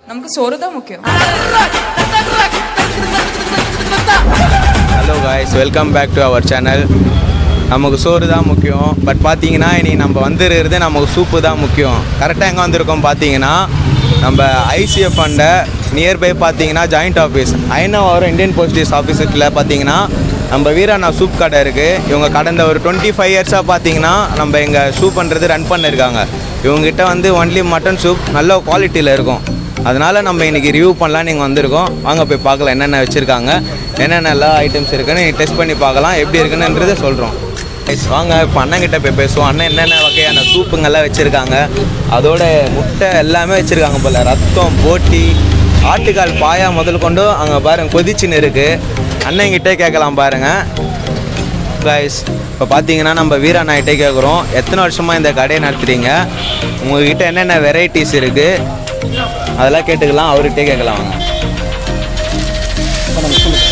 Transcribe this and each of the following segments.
நமக்கு சோறு தான் முக்கியம் hello guys welcome back to அவர் சேனல் நமக்கு சோறு தான் முக்கியம் பட் பார்த்தீங்கன்னா இனி நம்ம வந்துருக்கிறது நமக்கு சூப்பு தான் முக்கியம் கரெக்டாக எங்கே வந்திருக்கோம் பார்த்தீங்கன்னா நம்ம ஐசிஎஃப் ஃபண்டை நியர்பை பார்த்தீங்கன்னா joint office Ayanavaram Indian post ஆஃபீஸுக்குள்ள பார்த்தீங்கன்னா நம்ம வீராண்ணா சூப் கடை இருக்குது இவங்க கடந்த ஒரு டுவெண்ட்டி ஃபைவ் இயர்ஸாக பார்த்தீங்கன்னா நம்ம இங்கே சூப் பண்ணுறது ரன் பண்ணியிருக்காங்க இவங்ககிட்ட வந்து ஒன்லி மட்டன் சூப் நல்ல குவாலிட்டியில் இருக்கும் அதனால் நம்ம இன்றைக்கி ரிவ்யூ பண்ணலாம் நீங்கள் வந்திருக்கோம் வாங்க போய் பார்க்கலாம் என்னென்ன வச்சுருக்காங்க என்னென்ன எல்லா ஐட்டம்ஸ் இருக்குன்னு டெஸ்ட் பண்ணி பார்க்கலாம் எப்படி இருக்குன்னுன்றதை சொல்கிறோம் வாங்க இப்போ அண்ணன்கிட்ட போய் பேசுவோம் அண்ணன் என்னென்ன வகையான சூப்புங்கெல்லாம் வச்சுருக்காங்க அதோட முட்டை எல்லாமே வச்சுருக்காங்க போல் ரத்தம் போட்டி ஆட்டுக்கால் பாயா முதல் கொண்டு அங்கே பாருங்க கொதிச்சுன்னு இருக்குது அண்ணன்கிட்டே கேட்கலாம் பாருங்கள் கைஸ் இப்போ பார்த்தீங்கன்னா நம்ம வீரா நாய்ட்டே கேட்குறோம் எத்தனை வருஷமாக இந்த கடையை நடத்துறீங்க உங்ககிட்ட என்னென்ன வெரைட்டிஸ் இருக்குது அதெல்லாம் கேட்டுக்கலாம் அவர்கிட்டே கேட்கலாம் வாங்க வணக்கம் சொல்லுங்கள்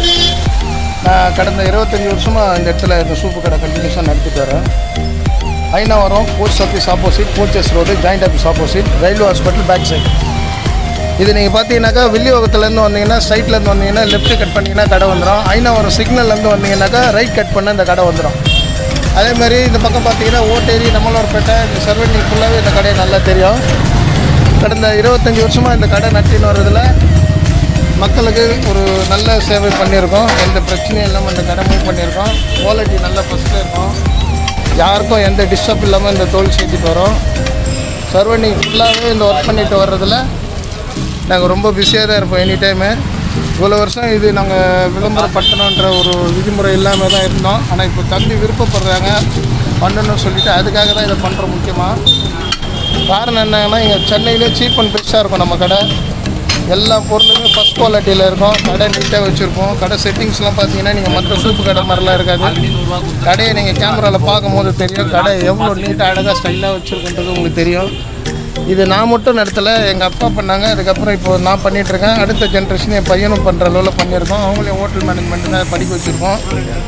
நான் கடந்த இருபத்தஞ்சி வருஷமாக இந்த இடத்துல இந்த சூப்பு கடை கண்டினியூஸாக நடத்திட்டு வரேன் Ayanavaram post office opposite coaches road joint office opposite railway hospital back side இது நீங்கள் பார்த்தீங்கன்னாக்கா வில்லியோகத்துலேருந்து வந்தீங்கன்னா ஸ்ட்ரைட்லேருந்து வந்தீங்கன்னா லெஃப்ட் கட் பண்ணிங்கன்னா கடை வந்துடும் ஐநாவரம் சிக்னல்லேருந்து வந்தீங்கன்னாக்கா ரைட் கட் பண்ண இந்த கடை வந்துடும் அதே மாதிரி இந்த பக்கம் பார்த்தீங்கன்னா ஓட்டேரி நம்மளோர்பேட்டை இந்த சர்வெண்டி ஃபுல்லாகவே இந்த கடையை நல்லா தெரியும் கடந்த இருபத்தஞ்சி வருஷமாக இந்த கடை நடத்தின்னு வர்றதுல மக்களுக்கு ஒரு நல்ல சேவை பண்ணியிருக்கோம் எந்த பிரச்சனையும் இல்லாமல் இந்த கடை மூவ் பண்ணியிருக்கோம் குவாலிட்டி நல்ல ஃபஸ்ட்டில் இருக்கும் யாருக்கும் எந்த டிஸ்டர்ப் இல்லாமல் இந்த தொழில் செஞ்சுட்டு வரோம் சர்வனிங் ஃபுல்லாகவே இந்த ஒர்க் பண்ணிட்டு வர்றதுல நாங்கள் ரொம்ப பிஸியாக தான் இருப்போம் எனி டைமு இவ்வளோ வருஷம் இது நாங்கள் விளம்பரப்படுத்தணுன்ற ஒரு விதிமுறை இல்லாமல் தான் இருந்தோம் ஆனால் இப்போ தம்பி விருப்பப்படுறாங்க பண்ணணும்னு சொல்லிட்டு அதுக்காக தான் இதை பண்ணுறோம் முக்கியமாக காரணம் என்னன்னா இங்கே சென்னையிலே சீப் அண்ட் பெஸ்ட்டாக இருக்கும் நம்ம கடை எல்லா பொருளுமே ஃபஸ்ட் குவாலிட்டியில் இருக்கும் கடை நீட்டாக வச்சுருப்போம் கடை செட்டிங்ஸ்லாம் பார்த்தீங்கன்னா நீங்கள் மற்ற சூப்பு கடை மாதிரிலாம் இருக்காது கடையை நீங்கள் கேமராவில் பார்க்கும்போது தெரியும் கடை எவ்வளோ நீட்டாக அழகாக ஸ்டைலாக வச்சுருக்குன்றது உங்களுக்கு தெரியும் இது நான் மட்டும் நடத்தலை எங்கள் அப்பா பண்ணாங்க அதுக்கப்புறம் இப்போ நான் பண்ணிகிட்ருக்கேன் அடுத்த ஜென்ரேஷன் என் பையனும் பண்ணுற அளவில் பண்ணியிருக்கோம் அவங்களையும் ஹோட்டல் மேனேஜ்மெண்ட் தான் படிக்க வச்சுருக்கோம்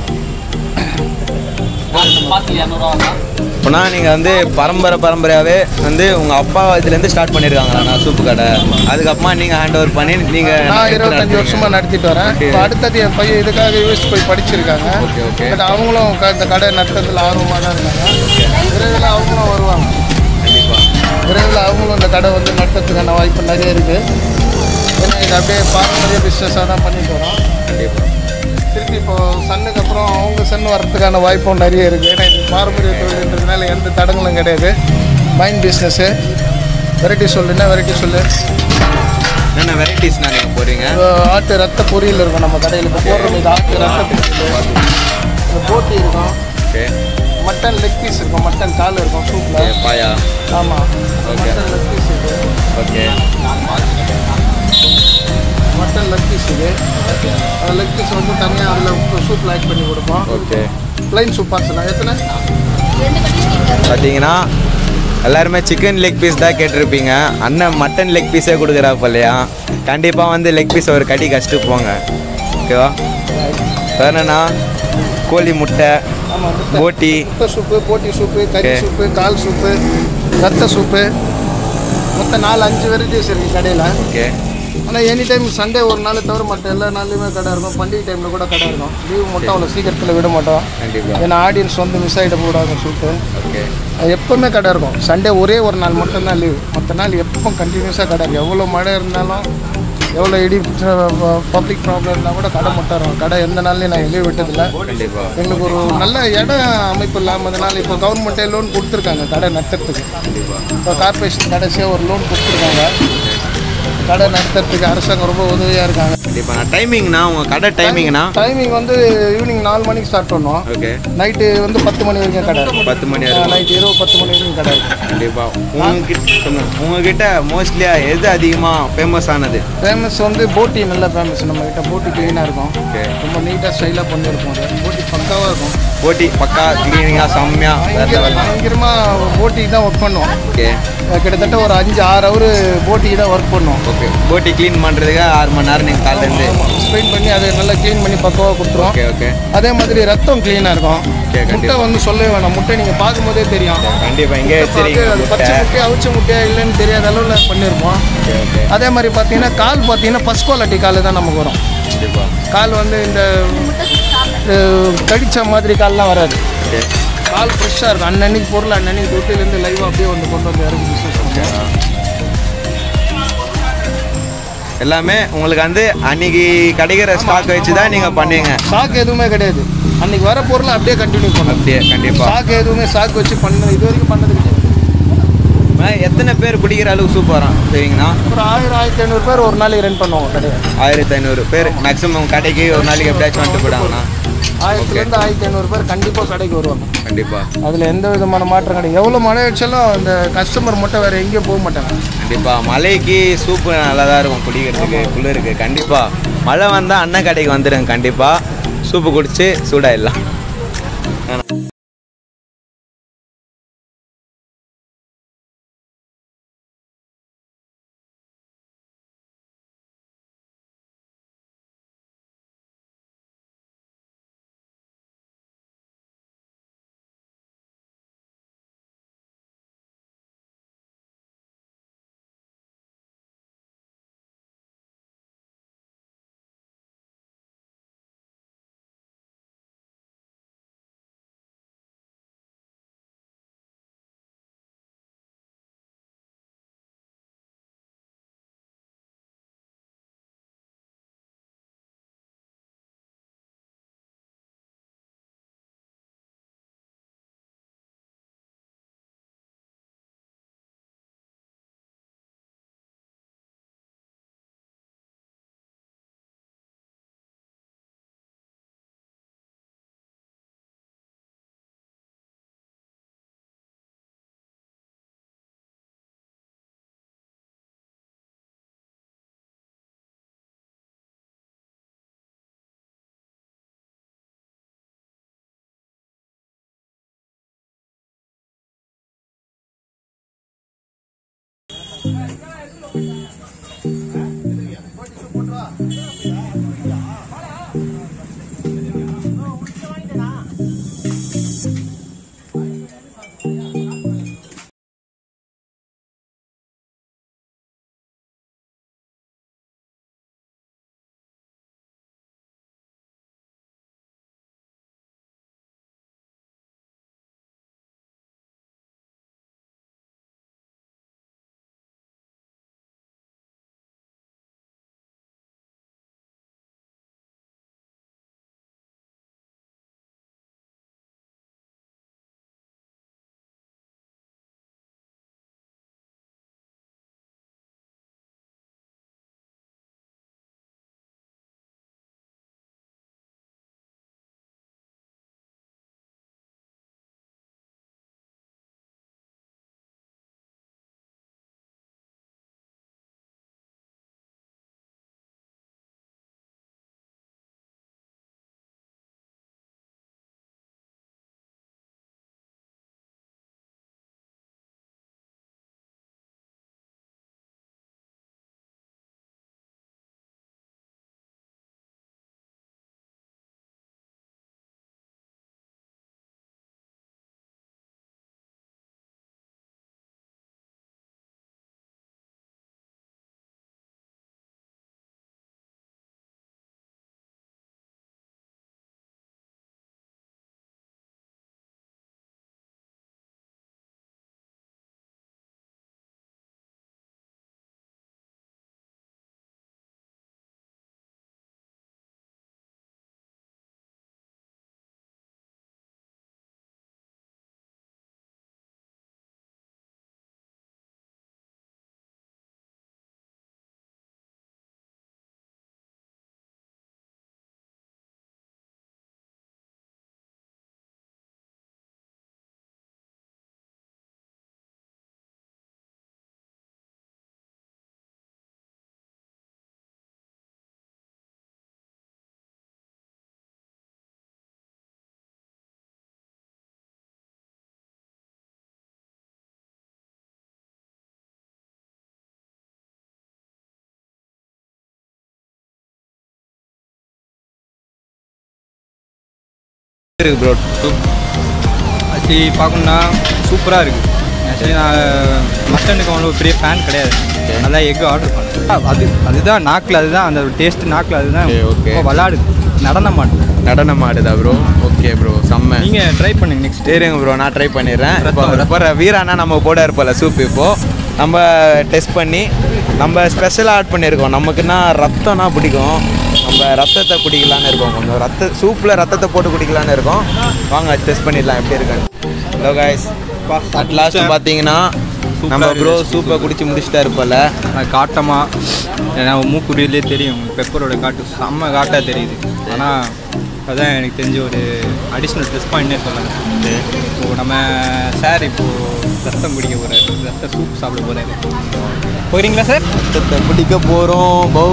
இப்போனா நீங்கள் வந்து பரம்பரை பரம்பரையாகவே வந்து உங்கள் அப்பா இதுலேருந்து ஸ்டார்ட் பண்ணியிருக்காங்களா நான் சூப்பு கடை அதுக்கப்புறமா நீங்கள் ஹேண்ட் ஓவர் பண்ணி நான் நீங்கள் இருபத்தஞ்சி வருஷமாக நடத்திட்டு வரேன் இப்போ அடுத்தது என் பையன் இதுக்காக யூஎஸ் போய் படிச்சிருக்காங்க ஓகே ஓகே பட் அவங்களும் க- இந்த கடை நடத்துறதுல ஆர்வமாக தான் இருந்தாங்க விரைவில் அவங்களும் வருவாங்க கண்டிப்பாக விரைவில் அவங்களும் இந்த கடை வந்து நடத்துறதுக்கான வாய்ப்பு நிறைய இருக்குது ஏன்னா இது அப்படியே பாரம்பரிய பிஸ்னஸாக தான் பண்ணிட்டு வரோம் கண்டிப்பாக திருப்பி இப்போ சன்னுக்கு அப்புறம் அவங்க சன் வர்றதுக்கான வாய்ப்பும் நிறைய இருக்குது ஏன்னா இது பாரம்பரிய தொழில்ன்றதுனால எந்த தடங்களும் கிடையாது மைண்ட் பிஸ்னஸ்ஸு வெரைட்டி சொல்லுன்னா வெரைட்டி சொல்லு என்னென்ன வெரைட்டிஸ்னா நீங்கள் போகிறீங்க இப்போ ஆட்டு ரத்த பொரியல் இருக்கும் நம்ம கடையில் இப்போ போடுறோம் இது ஆட்டு ரத்த போட்டி இருக்கும் ஓகே மட்டன் லெக் பீஸ் இருக்கும் மட்டன் கால் இருக்கும் சூப்பில் பாயா ஆமாம் Okay. மட்டன் லெக் பீஸ் இது ஓகே மட்டன் லெக் பீஸ் இது அந்த லெக் பீஸ் வந்து தனியாக அதில் சூப்பில் ஆட் பண்ணி கொடுப்போம் ஓகே ப்ளைன் சூப் பார்சலாம் எத்தனை பார்த்தீங்கன்னா எல்லாருமே சிக்கன் லெக் பீஸ் தான் கேட்டிருப்பீங்க அண்ணன் மட்டன் லெக் பீஸே கொடுக்குறா இல்லையா கண்டிப்பாக வந்து லெக் பீஸ் ஒரு கடி கஷ்டு போங்க ஓகேவா வேற என்னண்ணா கோழி முட்டை ஆமாம் போட்டி முட்டை சூப்பு போட்டி சூப்பு கறி Okay. சூப்பு கால் சூப்பு ரத்த சூப்பு மொத்தம் நாலு அஞ்சு வெரைட்டிஸ் இருக்குது கடையில் ஓகே ஆனால் எனி டைம் சண்டே ஒரு நாள் தவிர மற்ற எல்லா நாள்லையுமே கடை இருக்கும் பண்டிகை டைமில் கூட கடை இருக்கும் லீவு மட்டும் அவ்வளோ சீக்கிரத்தில் விட மாட்டோம் கண்டிப்பாக ஏன்னா ஆடியன்ஸ் வந்து மிஸ் ஆகிடக்கூடாது சூட்டு ஓகே அது எப்போவுமே கடை இருக்கும் சண்டே ஒரே ஒரு நாள் மட்டும்தான் லீவு மற்ற நாள் எப்போ கண்டினியூஸாக கடை இருக்கும் எவ்வளோ மழை இருந்தாலும் எவ்வளோ இடி பப்ளிக் ப்ராப்ளம் இருந்தால் கூட கடை மட்டும் இருக்கும் கடை எந்த நாள்லையும் நான் லீவ் விட்டதில்லை கண்டிப்பாக எங்களுக்கு ஒரு நல்ல இடம் அமைப்பு இல்லாமதுனால இப்போ கவர்மெண்ட்டே லோன் கொடுத்துருக்காங்க கடை நடத்துறதுக்கு கண்டிப்பாக இப்போ கார்பரேஷன் கடைசியாக ஒரு லோன் கொடுத்துருக்காங்க கடை நடத்துறதுக்கு அரசாங்கம் ரொம்ப உதவியாக இருக்காங்க கண்டிப்பாக நான் டைமிங்னா உங்கள் கடை டைமிங்னா டைமிங் வந்து ஈவினிங் நாலு மணிக்கு ஸ்டார்ட் பண்ணுவோம் ஓகே நைட்டு வந்து பத்து மணி வரைக்கும் கடை இருக்கும் பத்து மணி வரைக்கும் நைட் இரவு பத்து மணி வரைக்கும் கடை இருக்கும் கண்டிப்பாக உங்ககிட்ட சொல்லுங்க உங்ககிட்ட மோஸ்ட்லியாக எது அதிகமாக ஃபேமஸ் ஆனது ஃபேமஸ் வந்து போட்டி நல்லா ஃபேமஸ் நம்ம கிட்ட போட்டி க்ளீனாக இருக்கும் ஓகே ரொம்ப நீட்டாக ஸ்டைலாக பண்ணியிருப்போம் அது போட்டி பக்காவாக இருக்கும் போட்டி பக்கா கிளீனிங்காக செம்மையாக வேறு லெவல் பயங்கரமாக போட்டிக்கு தான் ஒர்க் பண்ணுவோம் ஓகே கிட்டத்தட்ட ஒரு அஞ்சு ஆறு ஹவர் போட்டிக்கு தான் ஒர்க் பண்ணுவோம் கொடுத்துருவோம் ஓகே போட்டி க்ளீன் பண்ணுறதுக்கு ஆறு மணி நேரம் நீங்கள் காலேருந்து ஸ்ட்ரெயின் பண்ணி அதை நல்லா க்ளீன் பண்ணி பக்கவாக கொடுத்துருவோம் ஓகே ஓகே அதே மாதிரி ரத்தம் க்ளீனாக இருக்கும் Okay, முட்டை கண்டிப்பா. வந்து சொல்லவே வேணாம் முட்டை நீங்கள் பார்க்கும்போதே தெரியும் கண்டிப்பாக இங்கே பார்த்து வச்சிருக்கீங்க அது பச்சை முட்டை முட்டையா அவிச்ச முட்டையா இல்லைன்னு தெரியாத அளவில் பண்ணியிருப்போம் ஓகே ஓகே அதே மாதிரி பார்த்தீங்கன்னா கால் பார்த்தீங்கன்னா ஃபஸ்ட் குவாலிட்டி கால் தான் நமக்கு வரும் கண்டிப்பாக கால் வந்து இந்த அஹ், கடிச்ச மாதிரி கால்லாம் வராது ஓகே கால் ஃப்ரெஷ்ஷாக இருக்கும் அன்னன்னைக்கு பொருள் அன்னன்னைக்கு தொட்டிலேருந்து லைவாக அப்படியே வந்து கொண்டு வந்து இறக்கி பிஸ்னஸ் பண்ணுவோம் எல்லாமே உங்களுக்கு வந்து அன்னைக்கு கிடைக்கிற ஸ்டாக் வச்சு தான் நீங்கள் பண்ணுவீங்க ஸ்டாக் எதுவுமே கிடையாது அன்னைக்கு வர பொருளை அப்படியே கண்டினியூ பண்ணணும் அப்படியே கண்டிப்பாக ஸ்டாக் எதுவுமே ஸ்டாக் வச்சு பண்ண இது வரைக்கும் பண்ணது கிடையாது எத்தனை பேர் குடிக்கிற அளவுக்கு சூப் வரும் சரிங்கண்ணா ஒரு ஆயிரம் ஆயிரத்தி ஐநூறு பேர் ஒரு நாளைக்கு ரன் பண்ணுவாங்க கிடையாது ஆயிரத்தி ஐநூறு பேர் மேக்ஸிமம் கடைக்கு ஒரு நாளைக்கு எப்படியாச்சும் வந்துட்டு போயிடாங்கண்ணா ஆயிரத்துலேருந்து ஆயிரத்தி ஐநூறு பேர் கண்டிப்பாக கடைக்கு வருவாங்க கண்டிப்பாக அதில் எந்த விதமான மாற்றம் கிடையாது எவ்வளோ மழை அடிச்சாலும் அந்த கஸ்டமர் மட்டும் வேறு எங்கேயும் போக மாட்டாங்க கண்டிப்பாக மழைக்கு சூப்பு நல்லா தான் இருக்கும் குடிக்கிறதுக்கு குளிருக்கு கண்டிப்பாக மழை வந்தால் அண்ணன் கடைக்கு வந்துடுங்க கண்டிப்பாக சூப்பு குடிச்சு சூடாயிடலாம் இருக்கு ப்ரோ ஆக்சுவலி பார்க்கணுன்னா சூப்பராக இருக்குது ஆக்சுவலி நான் மட்டனுக்கு அவ்வளோ பெரிய ஃபேன் கிடையாது அதான் எக் ஆர்டர் பண்ணேன் அது அதுதான் நாக்கில் அதுதான் அந்த டேஸ்ட் நாக்கில் அதுதான் Okay, okay. ரொம்ப விளாடுது நடன மாட்டேன் நடனம் ஆடுதா ப்ரோ ஓகே ப்ரோ செம்ம நீங்கள் ட்ரை பண்ணுங்க நெக்ஸ்ட் சரிங்க ப்ரோ நான் ட்ரை பண்ணிடுறேன் இப்போ ரத்தம், ரத்தம். இப்போ வீரானா நம்ம கூட இருப்போம்ல சூப் இப்போ நம்ம டெஸ்ட் பண்ணி நம்ம ஸ்பெஷலாக ஆட் பண்ணியிருக்கோம் நமக்குன்னா ரத்தம்னா பிடிக்கும் நம்ம ரத்தத்தை பிடிக்கலான்னு இருக்கோம் கொஞ்சம் ரத்த சூப்பில் ரத்தத்தை போட்டு குடிக்கலான்னு இருக்கோம் வாங்க டெஸ்ட் பண்ணிடலாம் எப்படி இருக்குன்னு ஹலோ காய்ஸ் அட் லாஸ்ட் பார்த்தீங்கன்னா நம்ம ப்ரோ சூப்பை குடிச்சு முடிச்சிட்டா இருப்போம்ல அது காட்டமாக ஏன்னா மூக்குடியிலே தெரியும் பெப்பரோட காட்டு செம்ம காட்டாக தெரியுது ஆனால் அதான் எனக்கு தெரிஞ்ச ஒரு அடிஷ்னல் ப்ளஸ் பாயிண்ட்னே சொல்லலாம் இப்போ நம்ம சார் இப்போது ரத்தம் குடிக்க போகிறாரு ரத்த சூப் சாப்பிட போகிறாரு போகிறீங்களா சார் ரத்தத்தை பிடிக்க போகிறோம் பௌ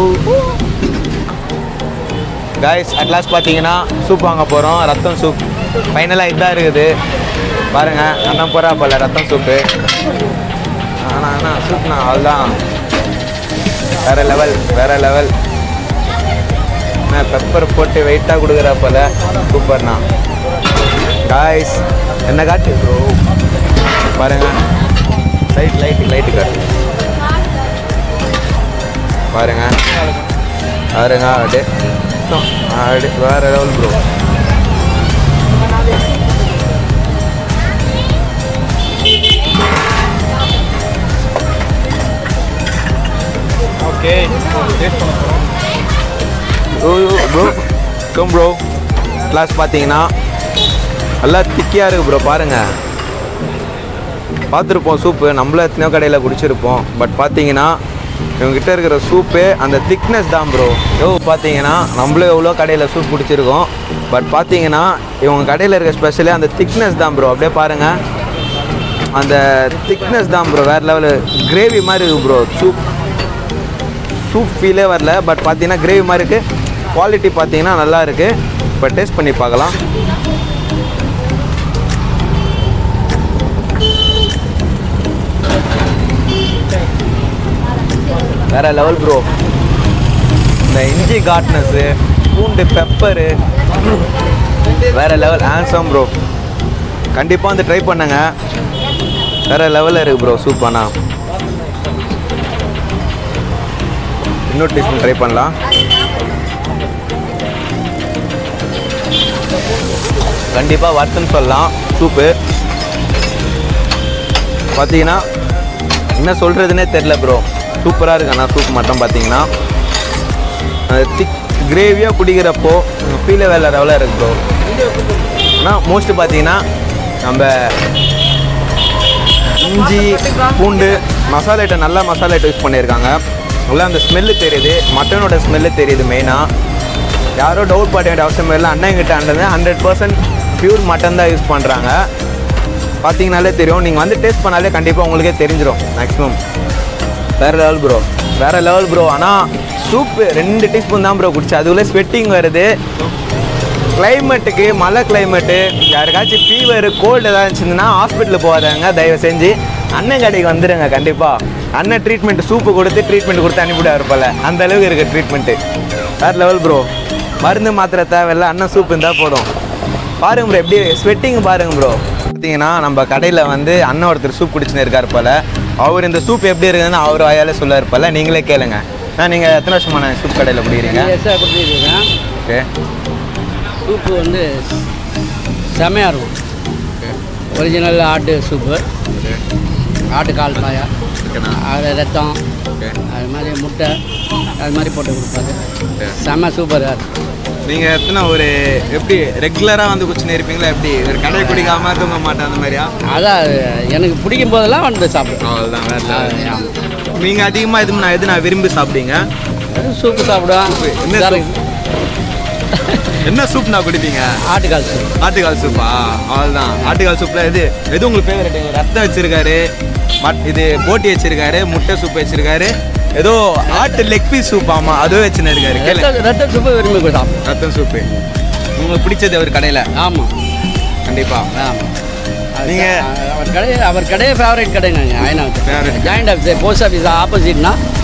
காய்ஸ் அட்லாஸ்ட் பார்த்தீங்கன்னா சூப் வாங்க போகிறோம் ரத்தம் சூப் ஃபைனலாக இதாக இருக்குது பாருங்கள் அண்ணன் போகிறா போல ரத்தம் சூப்பு ஆனால் அண்ணா சூப்ண்ணா அவ்வளோதான் வேறு லெவல் வேறு லெவல் அண்ணா பெப்பர் போட்டு வெயிட்டாக கொடுக்குறா போல சூப்பர்ண்ணா காய்ஸ் என்ன காட்டு ப்ரோ பாருங்க லைட் லைட்டு லைட்டு காட்டு பாருங்க பாருங்க அப்படியே அப்படி வேற லெவல் ப்ரோ ஓகே டேஸ்ட் பண்ண போகிறோம் ப்ரோ கம் ப்ரோ கிளாஸ் பார்த்தீங்கன்னா நல்லா திக்கியாக இருக்குது ப்ரோ பாருங்கள் பார்த்துருப்போம் சூப்பு நம்மளும் எத்தனையோ கடையில் குடிச்சிருப்போம் பட் பார்த்தீங்கன்னா இவங்ககிட்ட இருக்கிற சூப்பு அந்த திக்னஸ் தான் ப்ரோ யோ பார்த்தீங்கன்னா நம்மளும் எவ்வளோ கடையில் சூப் குடிச்சிருக்கோம் பட் பார்த்தீங்கன்னா இவங்க கடையில் இருக்க ஸ்பெஷலே அந்த திக்னஸ் தான் ப்ரோ அப்படியே பாருங்கள் அந்த திக்னஸ் தான் ப்ரோ வேறு லெவலு கிரேவி மாதிரி இருக்கு ப்ரோ சூப் சூப் ஃபீலே வரல பட் பார்த்தீங்கன்னா கிரேவி மாதிரி இருக்குது குவாலிட்டி பார்த்தீங்கன்னா நல்லா இருக்குது இப்போ டேஸ்ட் பண்ணி பார்க்கலாம் வேற லெவல் ப்ரோ இந்த இஞ்சி காட்னஸ்ஸு பூண்டு பெப்பரு வேற லெவல் ஹேண்ட்ஸம் ப்ரோ கண்டிப்பாக வந்து ட்ரை பண்ணுங்க வேற லெவலில் இருக்குது ப்ரோ சூப் ஆனால் இன்னொரு டீஸ்பூன் ட்ரை பண்ணலாம் கண்டிப்பாக வறுத்துன்னு சொல்லலாம் சூப்பு பார்த்தீங்கன்னா என்ன சொல்கிறதுனே தெரில ப்ரோ சூப்பராக இருக்கு ஆனால் சூப் மட்டும் பார்த்தீங்கன்னா அந்த திக் கிரேவியாக குடிக்கிறப்போ ஃபீலே வேலை லெவலாக இருக்கு ப்ரோ ஆனால் மோஸ்ட்டு பார்த்தீங்கன்னா நம்ம இஞ்சி பூண்டு மசாலா ஐட்டம் நல்லா மசாலா ஐட்டம் யூஸ் பண்ணியிருக்காங்க நல்லா அந்த ஸ்மெல்லு தெரியுது மட்டனோட ஸ்மெல்லு தெரியுது மெயினாக யாரோ டவுட் பட வேண்டிய அவசியம் இல்லை அண்ணன் கிட்ட அண்டது ஹண்ட்ரட் பர்சன்ட் பியூர் மட்டன் தான் யூஸ் பண்ணுறாங்க பார்த்தீங்கனாலே தெரியும் நீங்கள் வந்து டேஸ்ட் பண்ணாலே கண்டிப்பாக உங்களுக்கே தெரிஞ்சிடும் மேக்ஸிமம் வேறு லெவல் ப்ரோ வேறு லெவல் ப்ரோ ஆனால் சூப்பு ரெண்டு டீஸ்பூன் தான் ப்ரோ குடிச்சு அதுக்குள்ளே ஸ்வெட்டிங் வருது கிளைமேட்டுக்கு மழை கிளைமேட்டு யாருக்காச்சும் ஃபீவர் கோல்டு ஏதாவது இருந்துச்சுன்னா ஹாஸ்பிட்டலுக்கு போகாதாங்க தயவு செஞ்சு அண்ணன் கடைக்கு வந்துடுங்க கண்டிப்பாக அண்ணன் ட்ரீட்மெண்ட் சூப்பு கொடுத்து ட்ரீட்மெண்ட் கொடுத்து அனுப்பிவிடாரு போல அந்த அளவுக்கு இருக்குது ட்ரீட்மெண்ட்டு வேறு லெவல் ப்ரோ மருந்து மாத்திரை தேவையில்ல அண்ணன் சூப் இருந்தால் போதும் பாருங்க ப்ரோ எப்படி ஸ்வெட்டிங் பாருங்க ப்ரோ பார்த்தீங்கன்னா நம்ம கடையில் வந்து அண்ணன் ஒருத்தர் சூப் குடிச்சுன்னு இருக்கார் போல அவர் இந்த சூப் எப்படி இருக்குதுன்னு அவர் வாயால் சொல்ல போல நீங்களே கேளுங்க நான் நீங்கள் எத்தனை வருஷமான சூப் கடையில் குடிக்கிறீங்க எஸ்ஸாக கொடுத்துருக்கேன் ஓகே சூப்பு வந்து செமையாக இருக்கும் ஒரிஜினல் ஆட்டு சூப்பு ஆட்டு கால் பாயா அது ரத்தம் ஓகே அது மாதிரி முட்டை அது மாதிரி போட்டு கொடுப்பாரு செம சூப்பராக இருக்கும் நீங்கள் எத்தனை ஒரு எப்படி ரெகுலராக வந்து குச்சின்னு இருப்பீங்களா எப்படி ஒரு கடை குடிக்காம தூங்க மாட்டேன் அந்த மாதிரியா அதான் அது எனக்கு பிடிக்கும் போதெல்லாம் வந்து சாப்பிடுவேன் அவ்வளோதான் அது, வேறு ஆமா. நீங்கள் அதிகமாக எது நான் எது நான் விரும்பி சாப்பிட்டீங்க வெறும் சூப்பு சாப்பிடுவேன் என்ன சரி. என்ன சூப் நான் குடிப்பீங்க ஆட்டுக்கால் சூப் ஆட்டுக்கால் சூப்பா அவ்வளோதான் ஆட்டுக்கால் சூப்பில் எது எது உங்களுக்கு ஃபேவரட் ரத்தம் வச்சிருக்காரு மட் இது போட்டி வச்சிருக்காரு முட்டை சூப் வச்சிருக்காரு ஏதோ ஆட்டு லெக் பீஸ் சூப் ஆமாம் அதுவும் வச்சுன்னு இருக்காரு கேளு ரத்த ரத்த சூப்பு விரும்பி போய் சாப்பிடுவேன் ரத்தம் சூப்பு உங்களுக்கு பிடிச்சது அவர் கடையில் ஆமாம் கண்டிப்பாக ஆமாம் நீங்க- அவர் கடை அவர் கடையே ஃபேவரட் கடைங்க Favorite. ஆயினாவுக்கு ஜாயிண்ட் ஆஃபீஸ் போஸ்ட் ஆஃபீஸ் ஆப்போசிட்னா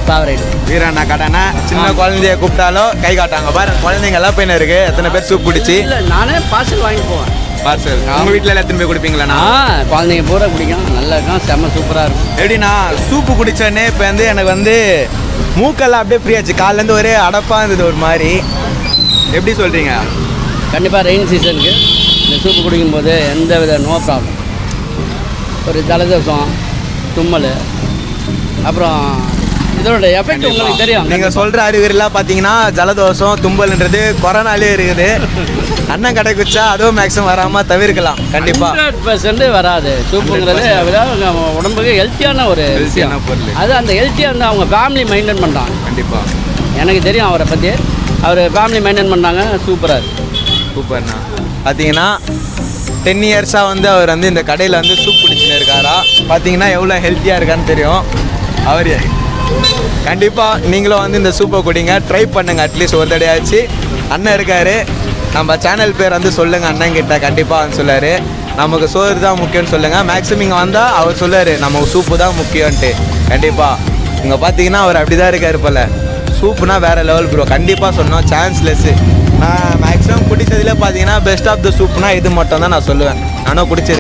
ஃபேவரைட் வீரண்ணா கடைனா சின்ன குழந்தைய கூப்பிட்டாலும் கை காட்டாங்க பாருங்க குழந்தைங்க எல்லாம் போய் இருக்கு எத்தனை பேர் சூப் பிடிச்சி இல்லை நானே பார்சல் வாங்கிட்டு போவேன் பார்சல் உங்க வீட்டில் எல்லாம் எத்தனை பேர் குடிப்பீங்களாண்ணா ஆ குழந்தைங்க பூரா பிடிக்கும் நல்லா இருக்கும் செம்ம சூப்பராக இருக்கும் எப்படின்னா சூப்பு குடிச்சோடனே இப்போ வந்து எனக்கு வந்து மூக்கெல்லாம் அப்படியே ஃப்ரீயாச்சு காலேருந்து ஒரே அடப்பாக இருந்தது ஒரு மாதிரி எப்படி சொல்கிறீங்க கண்டிப்பாக ரெயின் சீசனுக்கு இந்த சூப்பு குடிக்கும்போது எந்த வித நோ ப்ராப்ளம் ஒரு ஜலதோஷம் தும்மல் அப்புறம் இதோட எஃபெக்ட் உங்களுக்கு தெரியும் நீங்கள் சொல்கிற அறிகுறிலாம் பார்த்தீங்கன்னா ஜலதோஷம் தும்பல்ன்றது கொரோனாலே இருக்குது அண்ணன் கடை குச்சா அதுவும் மேக்ஸிமம் வராமல் தவிர்க்கலாம் கண்டிப்பாக ஹண்ட்ரட் பர்சன்ட் வராது சூப்புங்கிறது அதாவது நம்ம உடம்புக்கு ஹெல்த்தியான ஒரு விஷயம் ஹெல்த்தியான பொருள் அது அந்த ஹெல்த்தியாக வந்து அவங்க ஃபேமிலி மெயின்டைன் பண்ணுறாங்க கண்டிப்பாக எனக்கு தெரியும் அவரை பற்றி அவர் ஃபேமிலி மெயின்டைன் பண்ணாங்க சூப்பராக இருக்கு சூப்பர்ண்ணா பார்த்தீங்கன்னா டென் இயர்ஸாக வந்து அவர் வந்து இந்த கடையில் வந்து சூப் பிடிச்சின்னு இருக்காரா பார்த்தீங்கன்னா எவ்வளோ ஹெல்த்தியாக இருக்கான்னு தெரியும் அவர் கண்டிப்பாக நீங்களும் வந்து இந்த சூப்பை குடிங்க ட்ரை பண்ணுங்க அட்லீஸ்ட் ஒரு தடையாச்சு அண்ணன் இருக்காரு நம்ம சேனல் பேர் வந்து சொல்லுங்கள் அண்ணன் கிட்ட கண்டிப்பாக வந்து சொல்லாரு நமக்கு சோறு தான் முக்கியம்னு சொல்லுங்கள் மேக்ஸிமம் இங்கே வந்தால் அவர் சொல்லாரு நமக்கு சூப்பு தான் முக்கியம்ன்ட்டு கண்டிப்பாக இங்கே பார்த்தீங்கன்னா அவர் அப்படி தான் இருக்காரு போல சூப்புனா வேற லெவல் ப்ரோ கண்டிப்பாக சொன்னோம் சான்ஸ்லெஸ்ஸு நான் மேக்ஸிமம் குடிச்சதுல பார்த்தீங்கன்னா பெஸ்ட் ஆஃப் த சூப்னா இது மட்டும் தான் நான் சொல்லுவேன் நானும் குடிச்சது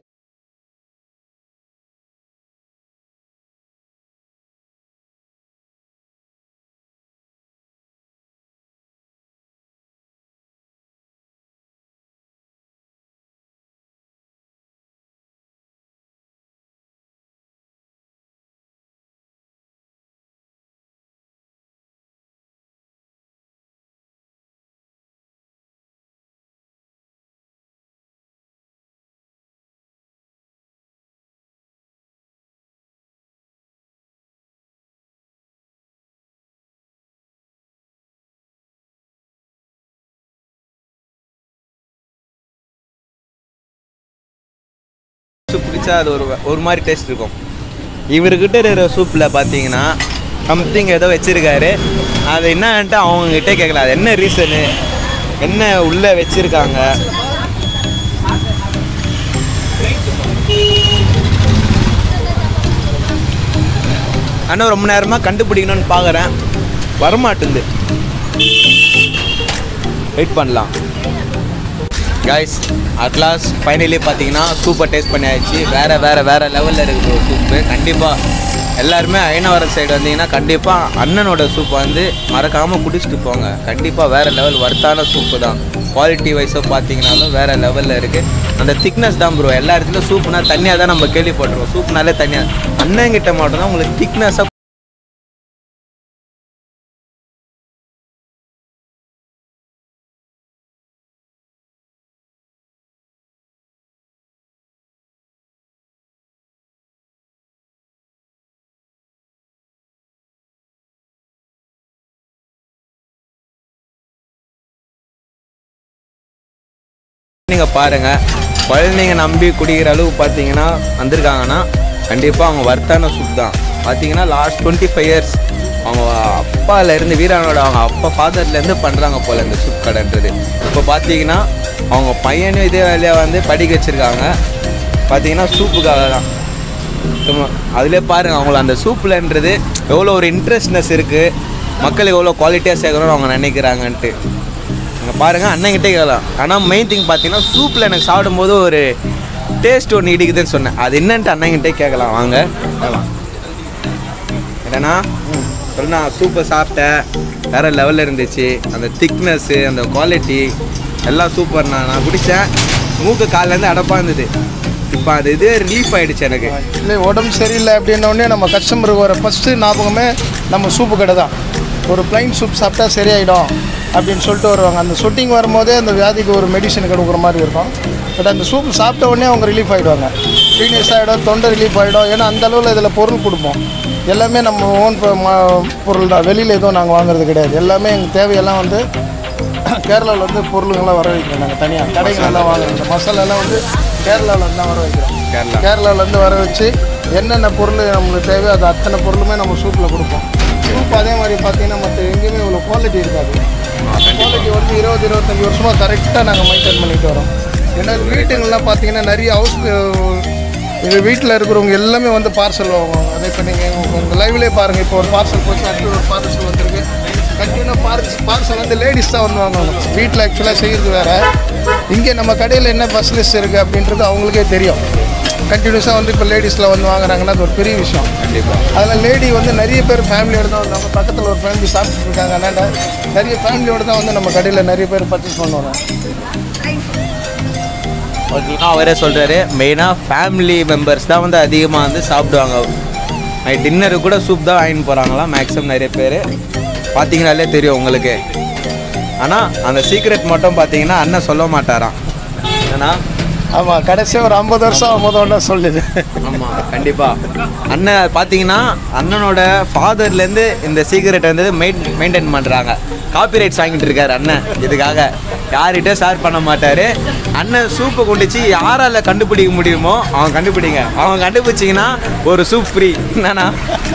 சூப் குடிச்சா அது ஒரு ஒரு மாதிரி டேஸ்ட் இருக்கும் இவர்கிட்ட இருக்கிற சூப்பில் பார்த்தீங்கன்னா சம்திங் ஏதோ வச்சிருக்காரு அது என்னன்ட்டு அவங்ககிட்ட கேட்கல அது என்ன ரீசனு என்ன உள்ளே வச்சிருக்காங்க ஆனால் ரொம்ப நேரமாக கண்டுபிடிக்கணும்னு பார்க்குறேன் வரமாட்டுந்து வெயிட் பண்ணலாம் கைஸ் அட்லாஸ் ஃபைனலி பார்த்தீங்கன்னா சூப்பர் டேஸ்ட் பண்ணியாச்சு வேறு வேறு வேறு லெவலில் இருக்குது சூப்பு கண்டிப்பாக எல்லாருமே ஐநவரம் சைடு வந்தீங்கன்னா கண்டிப்பாக அண்ணனோட சூப்பை வந்து மறக்காமல் குடிச்சிட்டு போங்க கண்டிப்பான் வேறு லெவல் வர்த்தான சூப்பு தான் குவாலிட்டி வைஸோ பார்த்தீங்கனாலும் வேறு லெவலில் இருக்குது அந்த திக்னஸ் தான் ப்ரோ எல்லா இடத்துலையும் சூப்புனா தண்ணியாக தான் நம்ம கேள்விப்பட்டிருக்கோம் சூப்னாலே தண்ணியாக அண்ணங்கிட்ட மட்டும்தான் உங்களுக்கு திக்னஸாக நீங்கள் பாருங்கள் குழந்தைங்க நம்பி குடிக்கிற அளவு பார்த்தீங்கன்னா வந்திருக்காங்கன்னா கண்டிப்பாக அவங்க வர்த்தான சூப் தான் பார்த்தீங்கன்னா லாஸ்ட் டுவெண்ட்டி ஃபைவ் இயர்ஸ் அவங்க அப்பாலேருந்து வீரானோட அவங்க அப்பா ஃபாதர்லேருந்து பண்ணுறாங்க போல் இந்த சூப் கடைன்றது இப்போ பார்த்தீங்கன்னா அவங்க பையனும் இதே வேலையாக வந்து படிக்க வச்சுருக்காங்க பார்த்தீங்கன்னா சூப்புக்காக தான் சும்மா அதிலே பாருங்கள் அவங்கள அந்த சூப்புலன்றது எவ்வளோ ஒரு இன்ட்ரெஸ்ட்னஸ் இருக்குது மக்களுக்கு எவ்வளோ குவாலிட்டியாக சேர்க்கணும்னு அவங்க நினைக்கிறாங்கன்ட்டு அங்கே பாருங்கள் அண்ணன்கிட்டே கேட்கலாம் ஆனால் மெயின் திங் பார்த்தீங்கன்னா சூப்பில் எனக்கு சாப்பிடும்போது ஒரு டேஸ்ட் ஒன்று இடிக்குதுன்னு சொன்னேன் அது என்னன்ட்டு அண்ணன்கிட்டே கேட்கலாம் வாங்க கேட்கலாம் என்னன்னா சொல்லுண்ணா சூப்பர் சாப்பிட்டேன் வேறு லெவலில் இருந்துச்சு அந்த திக்னஸ்ஸு அந்த குவாலிட்டி எல்லாம் சூப்பர்ண்ணா நான் குடித்தேன் மூக்கு கால்லேருந்து அடப்பாக இருந்தது இப்போ அது இது ரிலீஃப் ஆயிடுச்சு எனக்கு இல்லை உடம்பு சரியில்லை அப்படின்ன உடனே நம்ம கஸ்டமருக்கு வர ஃபஸ்ட்டு ஞாபகமே நம்ம சூப்பு கடை தான் ஒரு ப்ளைன் சூப் சாப்பிட்டா சரியாயிடும் அப்படின்னு சொல்லிட்டு வருவாங்க அந்த சொட்டிங் வரும்போதே அந்த வியாதிக்கு ஒரு மெடிசன் கொடுக்குற மாதிரி இருக்கும் பட் அந்த சூப் சாப்பிட்ட உடனே அவங்க ரிலீஃப் ஆகிடுவாங்க ஃபீனியஸ் ஆகிடும் தொண்டை ரிலீஃப் ஆகிடும் ஏன்னா அந்த அளவில் இதில் பொருள் கொடுப்போம் எல்லாமே நம்ம ஓன் பொருள் தான் வெளியில் எதுவும் நாங்கள் வாங்குறது கிடையாது எல்லாமே எங்கள் தேவையெல்லாம் வந்து கேரளாவில் வந்து பொருளுங்கள்லாம் வர வைக்கிறோம் நாங்கள் தனியாக கடைகளெல்லாம் வாங்குறோம் இந்த மசாலாலாம் வந்து கேரளாவில் தான் வர வைக்கிறோம் கேரளா கேரளாவிலேருந்து வர வச்சு என்னென்ன பொருள் நம்மளுக்கு தேவையோ அது அத்தனை பொருளுமே நம்ம சூப்பில் கொடுப்போம் சூப் அதே மாதிரி பார்த்தீங்கன்னா மற்ற எங்கேயுமே இவ்வளோ குவாலிட்டி இருக்காது குவாலிட்டி வந்து இருபது இருபத்தஞ்சி வருஷமாக கரெக்டாக நாங்கள் மெயின்டைன் பண்ணிட்டு வரோம் ஏன்னா வீட்டுங்கள்லாம் பார்த்தீங்கன்னா நிறைய ஹவுஸ் எங்கள் வீட்டில் இருக்கிறவங்க எல்லாமே வந்து பார்சல் வாங்குவாங்க அதை இப்போ நீங்கள் உங்கள் லைவ்லேயே பாருங்கள் இப்போ ஒரு பார்சல் போச்சு அடுத்து ஒரு பார்சல் வந்திருக்கு கண்டினியூ பார்சல் பார்சல் வந்து லேடிஸ் தான் வந்து வாங்குவாங்க வீட்டில் ஆக்சுவலாக செய்கிறது வேறு இங்கே நம்ம கடையில் என்ன ஃபெசிலிஸ்ட் இருக்குது அப்படின்றது அவங்களுக்கே தெரியும் கண்டினியூஸாக வந்து இப்போ லேடிஸில் வந்து வாங்குறாங்கன்னா அது ஒரு பெரிய விஷயம் கண்டிப்பாக அதில் லேடி வந்து நிறைய பேர் ஃபேமிலியோட தான் வந்தாங்க பக்கத்தில் ஒரு ஃபேமிலி சாப்பிட்டுட்டு இருக்காங்க அதனால் நிறைய ஃபேமிலியோட தான் வந்து நம்ம கடையில் நிறைய பேர் பர்ச்சேஸ் பண்ணுவாங்க ஓகேங்களா அவரே சொல்கிறாரு மெயினாக ஃபேமிலி மெம்பர்ஸ் தான் வந்து அதிகமாக வந்து சாப்பிடுவாங்க நைட் டின்னருக்கு கூட சூப் தான் வாங்கிட்டு போகிறாங்களாம் மேக்ஸிமம் நிறைய பேர் பார்த்தீங்கனாலே தெரியும் உங்களுக்கு ஆனால் அந்த சீக்ரெட் மட்டும் பார்த்தீங்கன்னா அண்ணன் சொல்ல மாட்டாராம் ஏன்னா ஆமாம் கடைசியாக ஒரு ஐம்பது வருஷம் ஆகும்போது ஒன்றா சொல்லுது ஆமாம் கண்டிப்பாக அண்ணன் பார்த்தீங்கன்னா அண்ணனோட ஃபாதர்லேருந்து இந்த சீக்ரெட் வந்து மெயின் மெயின்டைன் பண்ணுறாங்க காப்பிரைட்ஸ் வாங்கிட்டு இருக்காரு அண்ணன் இதுக்காக யார்கிட்ட ஷேர் பண்ண மாட்டார் அண்ணன் சூப்பை கொண்டுச்சு யாரால கண்டுபிடிக்க முடியுமோ அவன் கண்டுபிடிங்க அவன் கண்டுபிடிச்சிங்கன்னா ஒரு சூப் ஃப்ரீ என்னண்ணா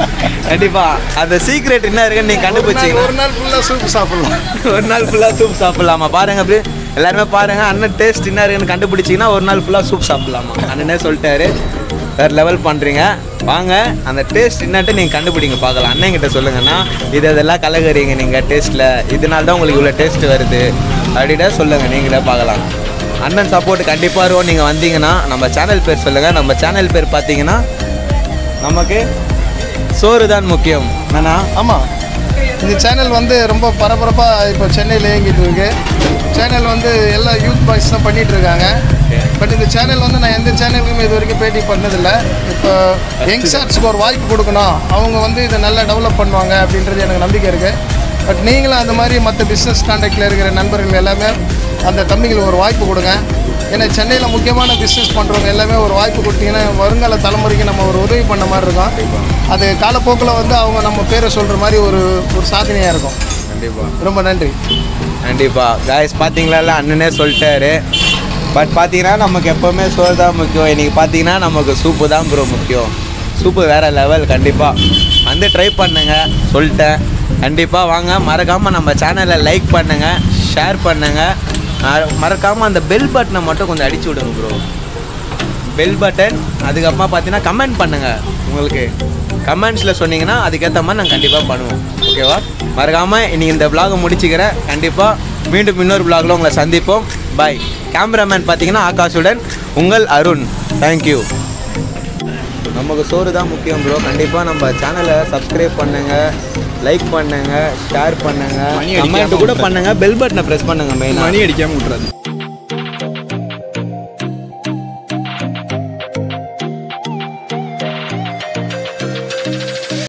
கண்டிப்பாக அந்த சீக்ரெட் என்ன இருக்குன்னு நீங்கள் கண்டுபிடிச்சிங்கன்னா ஒரு நாள் ஃபுல்லாக சூப் சாப்பிடலாம் ஒரு நாள் ஃபுல்லாக சூப் சாப்பிடலாமா பாருங்க அப்படி எல்லாருமே பாருங்க அண்ணன் டேஸ்ட் என்ன இருக்குன்னு கண்டுபிடிச்சிங்கன்னா ஒரு நாள் ஃபுல்லாக சூப் சாப்பிடலாமா அண்ணனே சொல்லிட்டாரு வேறு லெவல் பண்ணுறீங்க வாங்க அந்த டேஸ்ட் என்னன்ட்டு நீங்கள் கண்டுபிடிங்க பார்க்கலாம் அண்ணன் கிட்ட சொல்லுங்கன்னா இது இதெல்லாம் கலகுறீங்க நீங்கள் டேஸ்ட்டில் இதனால தான் உங்களுக்கு இவ்வளோ டேஸ்ட் வருது அப்படின்னா சொல்லுங்கள் நீங்களே பார்க்கலாம் அண்ணன் சப்போர்ட் கண்டிப்பாக இருக்கும் நீங்கள் வந்தீங்கன்னா நம்ம சேனல் பேர் சொல்லுங்கள் நம்ம சேனல் பேர் பார்த்தீங்கன்னா நமக்கு சோறு தான் முக்கியம் என்னண்ணா ஆமாம் இந்த சேனல் வந்து ரொம்ப பரபரப்பாக இப்போ சென்னையில் இயங்கிட்டு இருக்கு சேனல் வந்து எல்லா யூத் பாய்ஸ் தான் பண்ணிட்டு இருக்காங்க பட் இந்த சேனல் வந்து நான் எந்த சேனலுக்குமே இது வரைக்கும் பேட்டி பண்ணதில்லை இப்போ யங்ஸ்டர்ஸ்க்கு ஒரு வாய்ப்பு கொடுக்கணும் அவங்க வந்து இதை நல்லா டெவலப் பண்ணுவாங்க அப்படின்றது எனக்கு நம்பிக்கை இருக்குது பட் நீங்களும் அந்த மாதிரி மற்ற பிஸ்னஸ் கான்டாக்டில் இருக்கிற நண்பர்கள் எல்லாமே அந்த தம்பிங்களுக்கு ஒரு வாய்ப்பு கொடுங்க ஏன்னா சென்னையில் முக்கியமான பிஸ்னஸ் பண்ணுறவங்க எல்லாமே ஒரு வாய்ப்பு கொடுத்தீங்கன்னா வருங்கால தலைமுறைக்கு நம்ம ஒரு உதவி பண்ண மாதிரி இருக்கும் அது காலப்போக்கில் வந்து அவங்க நம்ம பேரை சொல்கிற மாதிரி ஒரு ஒரு சாதனையாக இருக்கும் கண்டிப்பாக ரொம்ப நன்றி கண்டிப்பாக காய்ஸ் பார்த்தீங்களா அண்ணனே சொல்லிட்டாரு பட் பார்த்தீங்கன்னா நமக்கு எப்போவுமே சோறு தான் முக்கியம் இன்றைக்கி பார்த்தீங்கன்னா நமக்கு சூப்பு தான் ப்ரோ முக்கியம் சூப்பு வேறு லெவல் கண்டிப்பாக வந்து ட்ரை பண்ணுங்க சொல்லிட்டேன் கண்டிப்பாக வாங்க மறக்காமல் நம்ம சேனலை லைக் பண்ணுங்கள் ஷேர் பண்ணுங்கள் மறக்காமல் அந்த பெல் பட்டனை மட்டும் கொஞ்சம் அடிச்சு விடுங்க ப்ரோ பெல் பட்டன் அதுக்கப்புறமா பார்த்தீங்கன்னா கமெண்ட் பண்ணுங்கள் உங்களுக்கு கமெண்ட்ஸில் சொன்னீங்கன்னா அதுக்கேற்ற மாதிரி நாங்கள் கண்டிப்பாக பண்ணுவோம் ஓகேவா மறக்காமல் இன்னைக்கு இந்த vlog முடிச்சுக்கிறேன் கண்டிப்பாக மீண்டும் இன்னொரு vlogல உங்களை சந்திப்போம் பாய் கேமராமேன் பார்த்தீங்கன்னா ஆகாஷுடன் உங்கள் அருண் தேங்க்யூ நமக்கு சோறு தான் முக்கியம் ப்ரோ கண்டிப்பாக நம்ம சேனலை சப்ஸ்கிரைப் பண்ணுங்கள் லைக் பண்ணுங்கள் ஷேர் பண்ணுங்கள் மணி அடிக்காம கமெண்ட் கூட பண்ணுங்கள் பெல் பட்டனை ப்ரெஸ் பண்ணுங்கள் மெயினாக மணி அடிக்காமல் விட்றாது